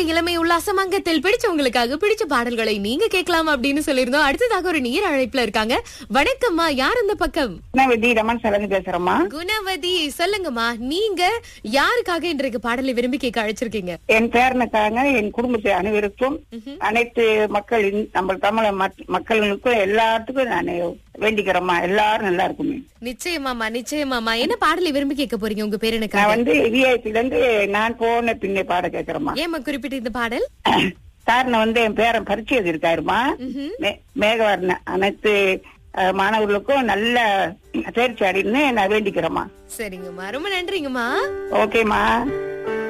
இளமை உல்லாசமங்கத்தில் பிடிச்சவங்களுக்காக பிடிச்ச பாடல்களை நீங்க கேட்கலாம் அப்படின்னு சொல்லியிருந்தோம் அடுத்ததாக ஒரு நீர் அழைப்புல இருக்காங்க வணக்கம்மா யார் அந்த பக்கம் குணவதி ரமன் சலங்கு பேசுறேம்மா குணவதி சொல்லுங்கம்மா நீங்க யாருக்காக இன்றைக்கு பாடலை விரும்பி கேட்க அழைச்சிருக்கீங்க என் பேரனுக்காக என் குடும்பத்தை அனைவருக்கும் அனைத்து மக்களின் நம்ம தமிழ மக்- மக்களுக்கும் எல்லாத்துக்கும் நான் வேண்டிக்கிறேம்மா எல்லாரும் நல்லா இருக்குமே நிச்சயமாமா நிச்சயமாமா என்ன பாடலை விரும்பி கேட்க போறீங்க உங்க நான் பேரனுக்காக வந்து விஐபில இருந்து நான் போன பின்னே பாட கேக்குறேம்மா ஏமா குறிப்பிட்ட இந்த பாடல் சார் வந்து என் பேரன் பரிச்சை எழுதியிருக்காருமா மே- மேகவர்ண அனைத்து அஹ், மாணவர்களுக்கும் நல்ல தேர்ச்சி அடைன்னு நான் வேண்டிக்கிறேம்மா சரிங்கம்மா ரொம்ப நன்றிங்கம்மா ஓகேம்மா